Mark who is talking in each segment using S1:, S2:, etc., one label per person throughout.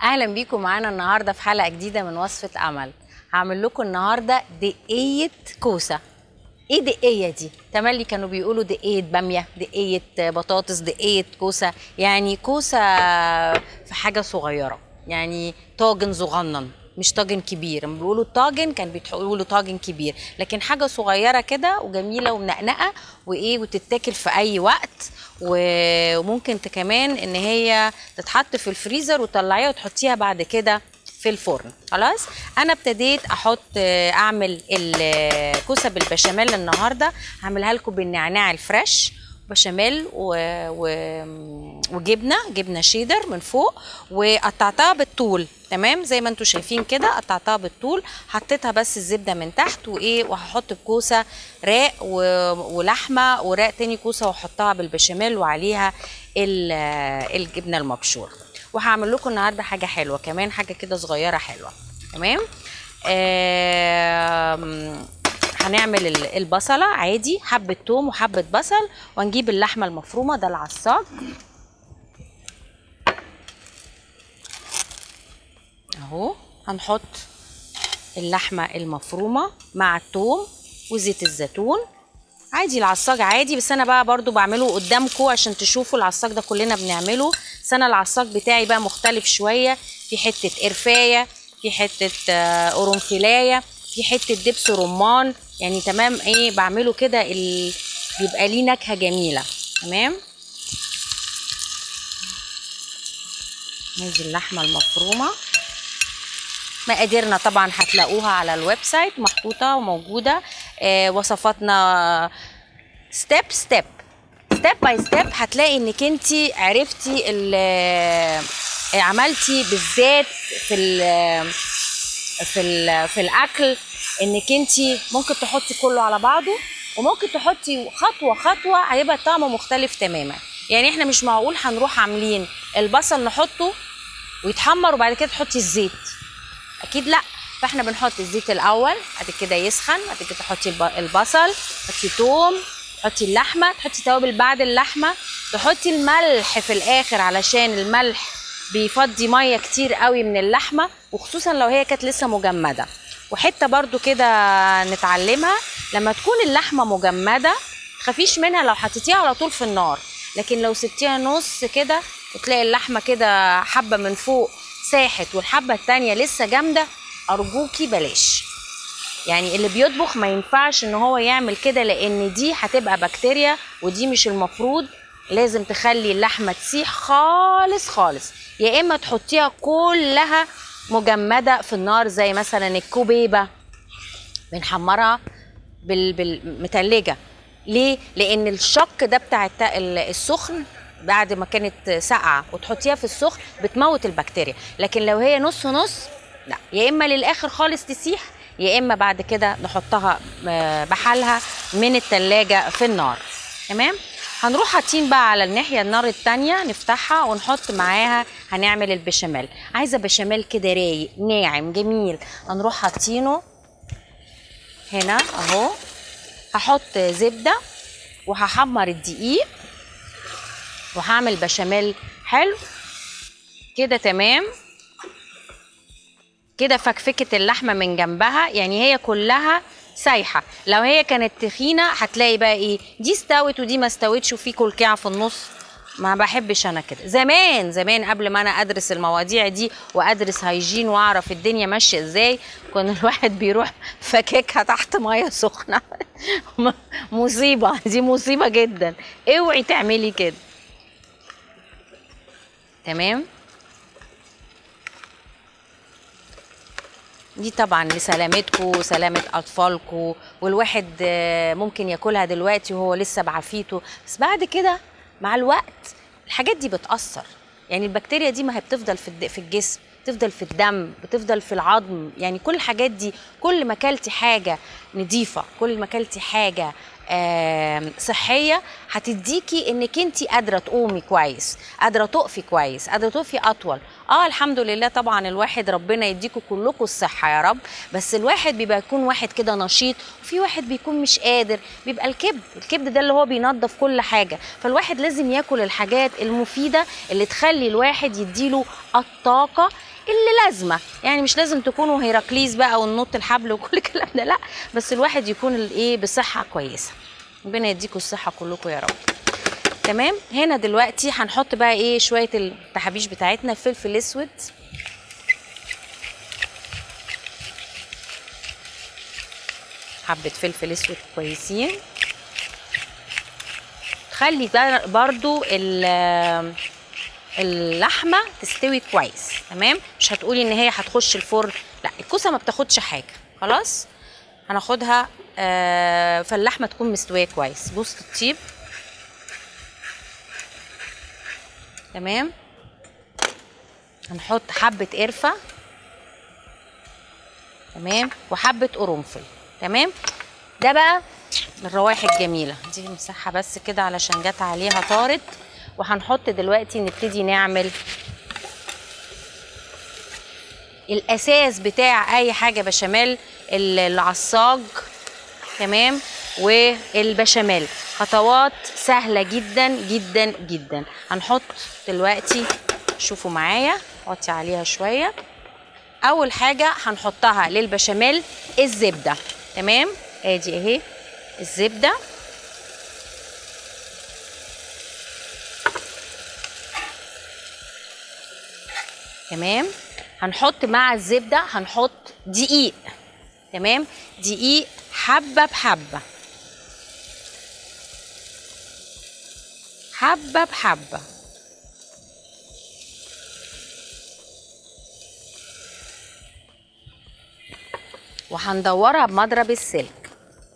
S1: اهلا بيكم معانا النهارده في حلقه جديده من وصفه امل هعمل لكم النهارده دقيه كوسه ايه دقيه دي تملي كانوا بيقولوا دقيه باميه دقيه بطاطس دقيه كوسه يعني كوسه في حاجه صغيره يعني طاجن صغنن مش طاجن كبير لما بيقولوا طاجن كان بيقولوا طاجن كبير لكن حاجه صغيره كده وجميله ومنقنقه وايه وتتاكل في اي وقت و- وممكن ت- كمان ان هي تتحط في الفريزر وتطلعيها وتحطيها بعد كده في الفرن خلاص انا ابتديت احط آه، اعمل الكوسه بالبشاميل النهارده هعملها لكم بالنعناع الفريش بشاميل و... و... وجبنه جبنه شيدر من فوق وقطعتها بالطول تمام زي ما انتم شايفين كده قطعتها بالطول حطيتها بس الزبده من تحت وايه وهحط الكوسه راق و... ولحمه وراق تاني كوسه واحطها بالبشاميل وعليها ال... الجبنه المبشوره وهعمل لكم النهارده حاجه حلوه كمان حاجه كده صغيره حلوه تمام آم، هنعمل ال- البصله عادي حبه توم وحبه بصل وهنجيب اللحمه المفرومه ده العصاج اهو هنحط اللحمه المفرومه مع التوم وزيت الزيتون عادي العصاج عادي بس انا بقى برضو بعمله قدامكم عشان تشوفوا العصاج ده كلنا بنعمله بس انا العصاج بتاعي بقى مختلف شويه في حته قرفايه في حته آه، قرنفلايه في حته دبس رمان يعني تمام ايه بعمله كده ال... بيبقى ليه نكهه جميله تمام ادي اللحمه المفرومه مقاديرنا طبعا هتلاقوها على الويب سايت محطوطه وموجوده آه وصفاتنا ستيب ستيب ستيب باي ستيب هتلاقي انك انت عرفتي ال- عملتي بالذات في ال في ال في الاكل انك انت ممكن تحطي كله على بعضه وممكن تحطي خطوه خطوه هيبقى الطعم مختلف تماما يعني احنا مش معقول هنروح عاملين البصل نحطه ويتحمر وبعد كده تحطي الزيت اكيد لا فاحنا بنحط الزيت الاول بعد كده يسخن بعد كده تحطي الب- البصل تحطي توم تحطي اللحمه تحطي توابل بعد اللحمه تحطي الملح في الاخر علشان الملح بيفضي ميه كتير قوي من اللحمه وخصوصا لو هي كانت لسه مجمده وحته برضو كده نتعلمها لما تكون اللحمه مجمده تخافيش منها لو حطيتيها على طول في النار لكن لو سبتيها نص كده وتلاقي اللحمه كده حبه من فوق ساحت والحبه التانية لسه جامده ارجوكي بلاش يعني اللي بيطبخ ما ينفعش ان هو يعمل كده لان دي هتبقى بكتيريا ودي مش المفروض لازم تخلي اللحمه تسيح خالص خالص يا اما تحطيها كلها مجمده في النار زي مثلا الكوبيبه بنحمرها بال... بالمتلجه ليه لان الشق ده بتاع الت- ال- السخن بعد ما كانت ساقعه وتحطيها في السخن بتموت البكتيريا لكن لو هي نص نص لا يا اما للاخر خالص تسيح يا اما بعد كده نحطها آه، بحالها من التلاجة في النار تمام هنروح حاطين بقى على الناحيه النار التانية نفتحها ونحط معاها هنعمل البشاميل عايزه بشاميل كده رايق ناعم جميل هنروح حاطينه هنا اهو هحط زبده وهحمر الدقيق وهعمل بشاميل حلو كده تمام كده فكفكه اللحمه من جنبها يعني هي كلها سايحه لو هي كانت تخينه هتلاقي بقى ايه دي استوت ودي ما استوتش وفي كلكعه في النص ما بحبش انا كده زمان زمان قبل ما انا ادرس المواضيع دي وادرس هيجين واعرف الدنيا ماشيه ازاي كان الواحد بيروح فككها تحت ميه سخنه مصيبه دي مصيبه جدا اوعي تعملي كده تمام دي طبعا لسلامتكم وسلامة أطفالكم والواحد آه، ممكن ياكلها دلوقتي وهو لسه بعافيته بس بعد كده مع الوقت الحاجات دي بتأثر يعني البكتيريا دي ما هي بتفضل في الد- في الجسم بتفضل في الدم بتفضل في العظم يعني كل الحاجات دي كل ما اكلتي حاجه نظيفه كل ما اكلتي حاجه آم، صحيه هتديكي انك انت قادره تقومي كويس قادره تقفي كويس قادره تقفي اطول اه الحمد لله طبعا الواحد ربنا يديكم كلكم الصحه يا رب بس الواحد بيبقى يكون واحد كده نشيط وفي واحد بيكون مش قادر بيبقى الكبد الكبد ده اللي هو بينظف كل حاجه فالواحد لازم ياكل الحاجات المفيده اللي تخلي الواحد يديله الطاقه اللي لازمه يعني مش لازم تكونوا هيراكليز بقى وننط الحبل وكل الكلام ده لا بس الواحد يكون الايه بصحه كويسه ربنا يديكم الصحه كلكم يا رب تمام هنا دلوقتي هنحط بقى ايه شويه التحابيش بتاعتنا فلفل اسود حبه فلفل اسود كويسين خلي بقى برضو ال- اللحمه تستوي كويس تمام مش هتقولي ان هي هتخش الفرن لا الكوسه ما بتاخدش حاجه خلاص هناخدها آه فاللحمه تكون مستويه كويس بص الطيب تمام هنحط حبه قرفه تمام وحبه قرنفل تمام ده بقى الروائح الجميله دي مسحها بس كده علشان جت عليها طارت وهنحط دلوقتي نبتدي نعمل الاساس بتاع اي حاجه بشاميل ال- العصاج تمام والبشاميل خطوات سهله جدا جدا جدا هنحط دلوقتي شوفوا معايا حطي عليها شويه اول حاجه هنحطها للبشاميل الزبده تمام ادي اهي الزبده تمام هنحط مع الزبده هنحط دقيق تمام دقيق حبه بحبه حبه بحبه وهندورها بمضرب السلك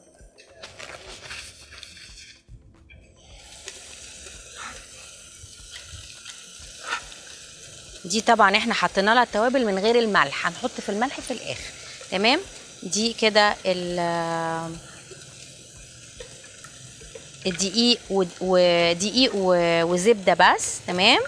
S1: دي طبعا احنا حطينا لها التوابل من غير الملح هنحط في الملح في الاخر تمام دي كده ال- الدقيق ود- ودقيق و- وزبده بس تمام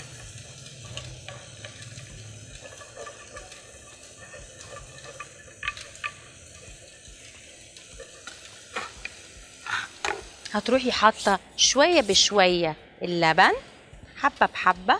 S1: هتروحي حاطه شويه بشويه اللبن حبه بحبه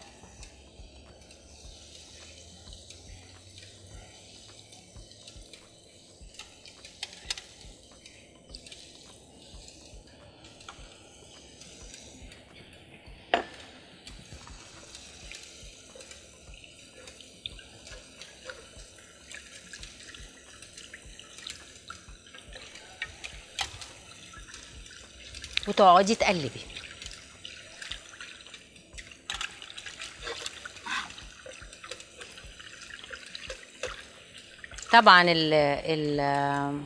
S1: وتقعدي تقلبي طبعا ال ال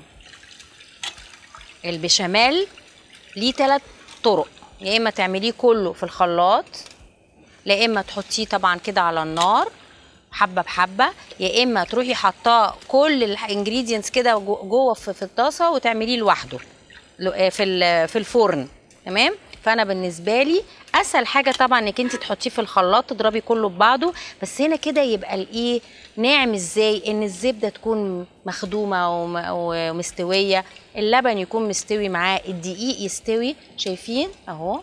S1: البشاميل ليه ثلاث طرق يا اما تعمليه كله في الخلاط لا اما تحطيه طبعا كده على النار حبه بحبه يا اما تروحي حاطاه كل الانجريدينتس كده جو- جوه في في الطاسه وتعمليه لوحده لو- آه، في ال- في الفرن تمام فانا بالنسبه لي اسهل حاجه طبعا انك انت تحطيه في الخلاط تضربي كله ببعضه بس هنا كده يبقى الايه ناعم ازاي ان الزبده تكون مخدومه وم- ومستويه اللبن يكون مستوي معاه الدقيق يستوي شايفين اهو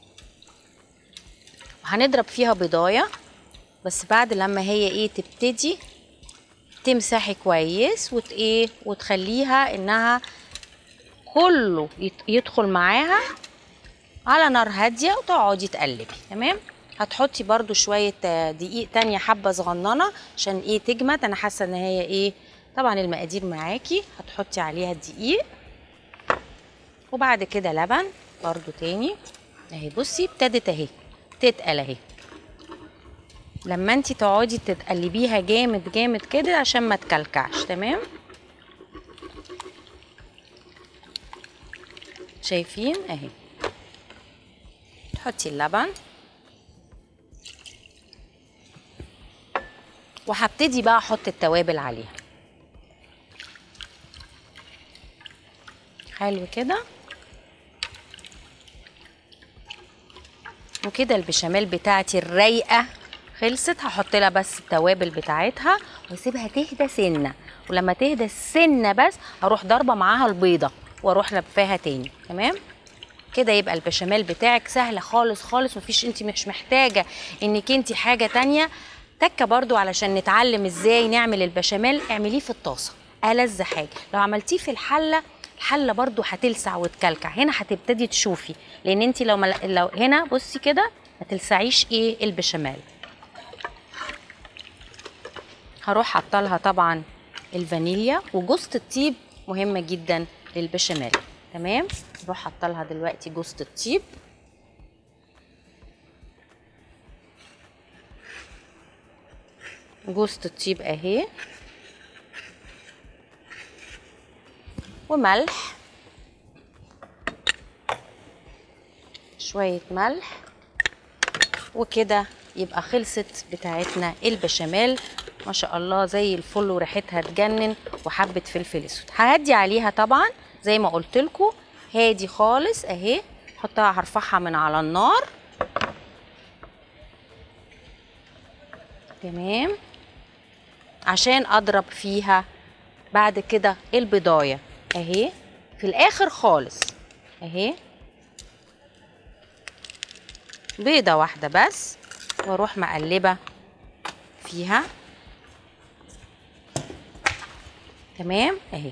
S1: هنضرب فيها بضايه بس بعد لما هي ايه تبتدي تمسحي كويس وت ايه وتخليها انها كله يت- يدخل معاها على نار هاديه وتقعدي تقلبي تمام هتحطي برضو شويه آه، دقيق تانية حبه صغننه عشان ايه تجمد انا حاسه ان هي ايه طبعا المقادير معاكي هتحطي عليها الدقيق وبعد كده لبن برضو تاني اهي بصي ابتدت اهي تتقل اهي لما انت تقعدي تقلبيها جامد جامد كده عشان ما تكلكعش تمام شايفين اهي تحطي اللبن وهبتدي بقى احط التوابل عليها حلو كده وكده البشاميل بتاعتي الرايقه خلصت هحط لها بس التوابل بتاعتها واسيبها تهدى سنه ولما تهدى سنه بس هروح ضاربه معاها البيضه واروح لفاها تاني تمام كده يبقى البشاميل بتاعك سهل خالص خالص مفيش انت مش محتاجه انك انت حاجه تانية تكه برضو علشان نتعلم ازاي نعمل البشاميل اعمليه في الطاسه ألذ حاجه لو عملتيه في الحله الحله برضو هتلسع وتكلكع هنا هتبتدي تشوفي لان انت لو, مل... لو هنا بصي كده ما تلسعيش ايه البشاميل هروح حاطه لها طبعا الفانيليا وجوزة الطيب مهمه جدا للبشاميل تمام نروح حاطه لها دلوقتي جوزة الطيب جوزة الطيب اهي وملح شوية ملح وكده يبقى خلصت بتاعتنا البشاميل ما شاء الله زي الفل وريحتها تجنن وحبة فلفل اسود ههدي عليها طبعا زي ما قلت لكم هادي خالص اهي حطها هرفعها من على النار تمام عشان اضرب فيها بعد كده البضايه اهي في الاخر خالص اهي بيضه واحده بس واروح مقلبه فيها تمام اهي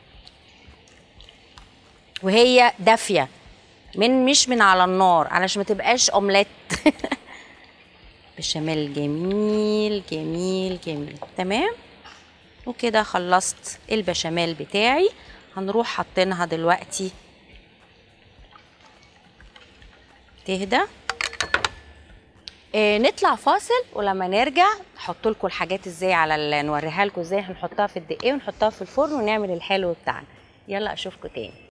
S1: وهي دافيه من مش من على النار علشان ما تبقاش اومليت بشاميل جميل جميل جميل تمام وكده خلصت البشاميل بتاعي هنروح حاطينها دلوقتي تهدى آه نطلع فاصل ولما نرجع نحط لكم الحاجات ازاي على ال- نوريها لكم ازاي هنحطها في الدقيق ونحطها في الفرن ونعمل الحلو بتاعنا يلا اشوفكم تاني